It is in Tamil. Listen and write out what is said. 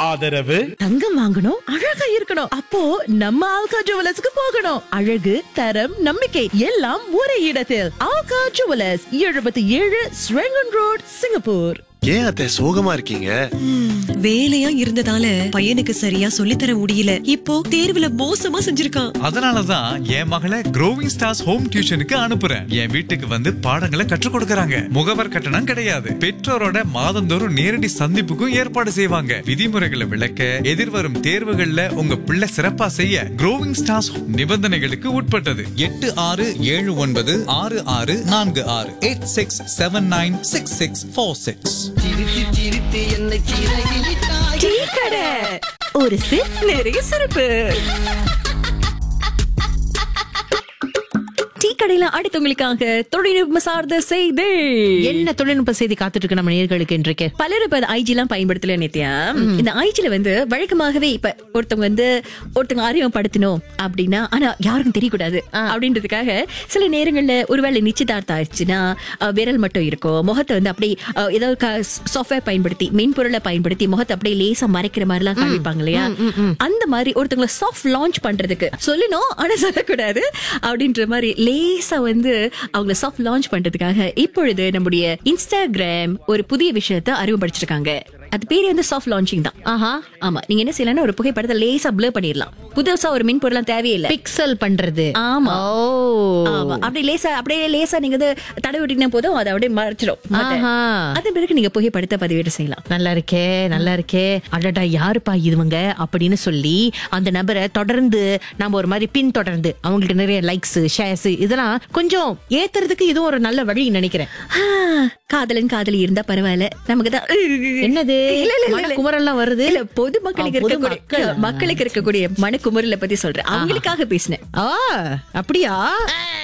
ஆதரவு தங்கம் வாங்கணும் அழகா இருக்கணும் அப்போ நம்ம ஆல்கா ஜுவலர்ஸ்க்கு போகணும் அழகு தரம் நம்பிக்கை எல்லாம் ஒரே இடத்தில் ஆல்கா ஜுவலர்ஸ் எழுபத்தி ஏழு ஸ்ரெங்கன் ரோட் சிங்கப்பூர் ஏன் அத்தை சோகமா இருக்கீங்க வேலையா இருந்ததால பையனுக்கு சரியா சொல்லித்தர முடியல இப்போ தேர்வுல மோசமா செஞ்சிருக்கான் அதனாலதான் என் மகளை க்ரோவிங் ஸ்டார்ஸ் ஹோம் டியூஷனுக்கு அனுப்புறேன் என் வீட்டுக்கு வந்து பாடங்களை கற்றுக் கொடுக்கறாங்க முகவர் கட்டணம் கிடையாது பெற்றோரோட மாதந்தோறும் நேரடி சந்திப்புக்கும் ஏற்பாடு செய்வாங்க விதிமுறைகளை விளக்க எதிர்வரும் தேர்வுகள்ல உங்க பிள்ளை சிறப்பா செய்ய க்ரோவிங் ஸ்டார்ஸ் நிபந்தனைகளுக்கு உட்பட்டது எட்டு ஆறு ஏழு ஒன்பது ஆறு ஆறு நான்கு ஆறு eight six seven nine six six four six tea கடை ஒரு சிப் நிறைய சிறப்பு டீ கடையில அடுத்தவங்களுக்காக தொழில்நுட்ப சார்ந்த செய்தி என்ன தொழில்நுட்ப செய்தி காத்துட்டு இருக்கு நம்ம நேர்களுக்கு இன்றைக்கு பலரும் இப்ப ஐஜி எல்லாம் பயன்படுத்தல நித்யா இந்த ஐஜில வந்து வழக்கமாகவே இப்ப ஒருத்தவங்க வந்து ஒருத்தவங்க அறிமுகப்படுத்தணும் அப்படின்னா ஆனா யாருக்கும் தெரியக்கூடாது அப்படின்றதுக்காக சில நேரங்கள்ல ஒருவேளை நிச்சயதார்த்தம் ஆயிடுச்சுன்னா அஹ், விரல் மட்டும் இருக்கும் முகத்தை வந்து அப்படியே அஹ், ஏதாவது சாஃப்ட்வேர் பயன்படுத்தி மென்பொருளை பயன்படுத்தி முகத்தை அப்படியே லேசா மறைக்கிற மாதிரி எல்லாம் காமிப்பாங்க இல்லையா அந்த மாதிரி ஒருத்தவங்களை சாஃப்ட் லான்ச் பண்றதுக்கு சொல்லணும் ஆனா சொல்லக்கூடாது அப்படின்ற மாதிரி லேசா வந்து அவங்கள சாஃப்ட் லான்ச் பண்றதுக்காக இப்பொழுது நம்முடைய இன்ஸ்டாகிராம் ஒரு புதிய விஷயத்தை அறிமுகப்படுத்திருக்காங்க அது பேரு வந்து சாஃப்ட் லான்ச்சிங் தான் ஆஹா ஆமா நீங்க என்ன செய்யலாம்னா ஒரு புகைப்படத்தை லேசா ப்ளர் பண்ணிடலாம் புதுசா ஒரு மின் பொருளாம் தேவையில்லை பிக்சல் பண்றது ஆமா. ஓ ஆமா அப்படியே லேசா அப்படியே லேசா நீங்க வந்து தடவை விட்டீங்கன்னா போதும் அதை அப்படியே மறைச்சிடும் முகத்தை. ஆஹா. அதன் பிறகு நீங்க புகைப்படத்தை பதிவேடு செய்யலாம் நல்லா இருக்கே நல்லா இருக்கே அடடா யாருப்பா இதுவங்க அப்படின்னு சொல்லி அந்த நபரை தொடர்ந்து நம்ம ஒரு மாதிரி பின் தொடர்ந்து அவங்களுக்கு நிறைய லைக்ஸ் ஷேர்ஸ் இதெல்லாம் கொஞ்சம் ஏத்துறதுக்கு இதுவும் ஒரு நல்ல வழி நினைக்கிறேன் ஆ, காதலன் காதலி இருந்தா பரவாயில்ல நமக்கு தான் என்னது இல்ல, இல்ல, இல்ல, இல்ல. மனக்குமரெல்லாம் வருது இல்ல பொதுமக்களுக்கு ஆ, இருக்கக்கூடிய பொதுமக்கள். மக்களுக்கு இருக்கக்கூடிய மனக்குமுறலை பத்தி சொல்றேன் அவங்களுக்காக பேசினேன் ஆ அப்படியா